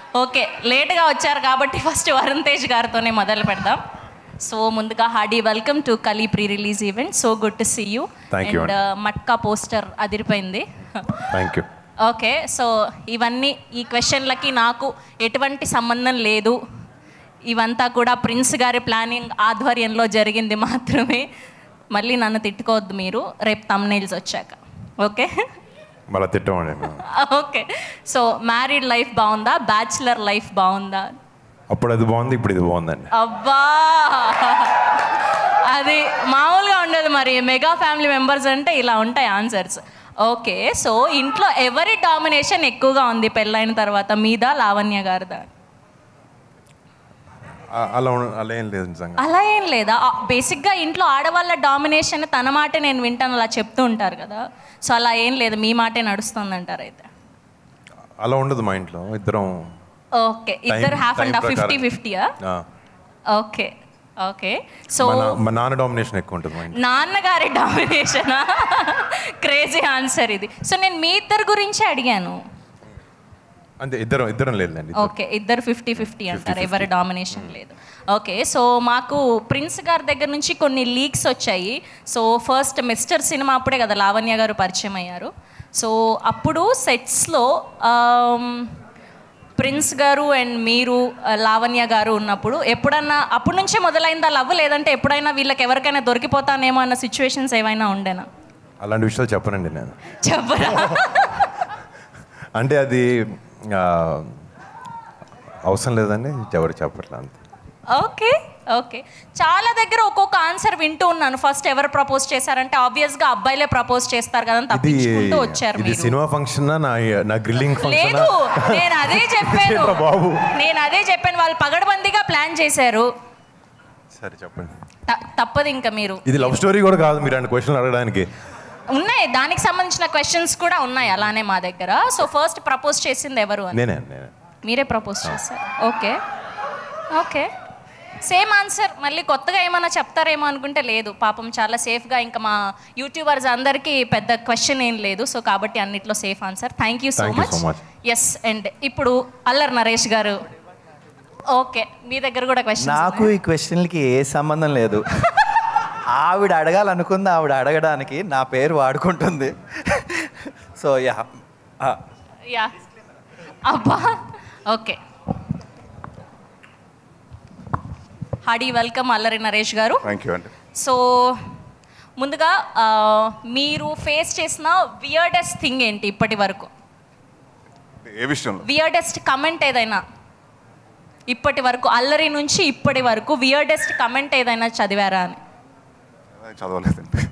Okay లేట్గా వచ్చారు కాబట్టి ఫస్ట్ వరుణ్ తేజ్ గారితోనే మొదలు పెడదాం సో ముందుగా hearty welcome to Kali pre release event so good to see you Thank you, and Matka poster అదిరిపోయింది థ్యాంక్ యూ ఓకే సో ఇవన్నీ ఈ క్వశ్చన్లకి నాకు ఎటువంటి సంబంధం లేదు ఇవంతా కూడా ప్రిన్స్ గారి ప్లానింగ్ ఆధ్వర్యంలో జరిగింది మాత్రమే మళ్ళీ నన్ను తిట్టుకోవద్దు మీరు రేపు తమ్నైల్స్ వచ్చాక ఓకే మళ్ళీ తిట్టమండి నేను. ఓకే సో మ్యారీడ్ లైఫ్ బాగుందా బ్యాచులర్ లైఫ్ బాగుందా అప్పుడు అది బాగుంది ఇప్పుడు ఇది బాగుందండి అబ్బా అది మామూలుగా ఉండదు మరి మెగా ఫ్యామిలీ మెంబర్స్ అంటే ఇలా ఉంటాయి ఆన్సర్స్ ఓకే సో ఇంట్లో ఎవరి డామినేషన్ ఎక్కువగా ఉంది పెళ్ళైన తర్వాత మీద లావణ్య గారిదా ఆ- అలా ఉన్న- అలా ఏం లేదు నిజంగా అలా ఏం లేదా ఆ, బేసిక్గా ఇంట్లో ఆడవాళ్ళ డామినేషన్ తన మాటే నేను వింటాను అలా చెప్తూ ఉంటారు కదా సో అలా ఏం లేదు మీ మాటే నడుస్తుంది అంటారు అయితే అలా ఉండదు మా ఇంట్లో ఇద్దరం ఓకే ఇద్దరు Time- half and time half fifty ప్రకారం. ఫిఫ్టీయా ఆ. ఓకే ఓకే సో మా నా- మా నాన్న డామినేషన్ ఎక్కువ ఉంటుంది మా ఇంట్లో నాన్నగారి డామినేషన్ క్రేజీ ఆన్సర్ ఇది సో నేను మీ ఇద్దరు గురించి అడిగాను అంతే ఇద్దరం ఇద్దరం లేదులేండి ఓకే ఇద్దరు ఫిఫ్టీ ఫిఫ్టీ అంటారు ఎవరి డామినేషన్ లేదు ఓకే సో మాకు ప్రిన్స్ గారి దగ్గర నుంచి కొన్ని లీక్స్ వచ్చాయి సో ఫస్ట్ మిస్టర్ సినిమా అప్పుడే కదా లావణ్య గారు పరిచయం అయ్యారు సో అప్పుడు సెట్స్లో ప్రిన్స్ గారు అండ్ మీరు ఆ, లావణ్య గారు ఉన్నప్పుడు ఎప్పుడన్నా అప్పటి నుంచే మొదలైందా లవ్ లేదంటే ఎప్పుడైనా వీళ్ళకి ఎవరికైనా దొరికిపోతానేమో అన్న సిచ్యువేషన్స్ ఏమైనా ఉండేనా అలాంటి విషయాలు చెప్పనండి నేను చెప్పరా అంటే అది ఆ, అవసరం లేదండి ఎవరు చెప్పట్లే అంతే ఓకే ఓకే చాలా దగ్గర ఒక్కొక్క ఆన్సర్ వింటూ ఉన్నాను ఫస్ట్ ఎవరు ప్రపోజ్ చేశారంటే ఆబ్వియస్ గా అబ్బాయిలే ప్రపోజ్ చేస్తారు కదా అని ఇది తప్పించుకుంటూ వచ్చారు ఇది మీరు సినిమా ఫంక్షన్ నా నా గ్రిల్లింగ్ ఫంక్షన్ లేదు నేను అదే చెప్పాను ఏంట్రా బాబు? నేను అదే చెప్పాను వాళ్ళు పగడబందీగా ప్లాన్ చేశారు సరే చెప్పండి త- తప్పదు ఇంకా మీరు ఇది లవ్ స్టోరీ కూడా కాదు మీరు ఆయన క్వశ్చన్ అడగడానికి ఉన్నాయి దానికి సంబంధించిన క్వశ్చన్స్ కూడా ఉన్నాయి అలానే మా దగ్గర సో ఫస్ట్ ప్రపోజ్ చేసింది ఎవరు అని నేనే నేనే మీరే ప్రపోజ్ చేశారు ఓకే ఓకే సేమ్ ఆన్సర్ మళ్ళీ కొత్తగా ఏమైనా చెప్తారేమో అనుకుంటే లేదు పాపం చాలా సేఫ్గా ఇంకా మా యూట్యూబర్స్ అందరికీ పెద్ద క్వశ్చన్ ఏం లేదు సో కాబట్టి అన్నిట్లో safe answer thank you so Thank you much so much. Yes and ఇప్పుడు అల్లర్ నరేష్ గారు ఓకే మీ దగ్గర కూడా క్వశ్చన్ నాకు ఈ క్వశ్చన్లకి ఏ సంబంధం లేదు ఆవిడ అడగాలనుకుంది ఆవిడ అడగడానికి నా పేరు వాడుకుంటుంది సో యా యా అబ్బా okay hearty welcome Allari Naresh గారు థ్యాంక్ యూ అండి సో ముందుగా ఆ, మీరు ఫేస్ చేసిన వియర్డెస్ట్ థింగ్ ఏంటి ఇప్పటి వరకు ఏ విషయంలో వియర్డెస్ట్ కమెంట్ ఏదైనా ఇప్పటి వరకు అల్లరి నుంచి ఇప్పటి వరకు వియర్డెస్ట్ కమెంట్ ఏదైనా చదివారా అని చదవలేదండి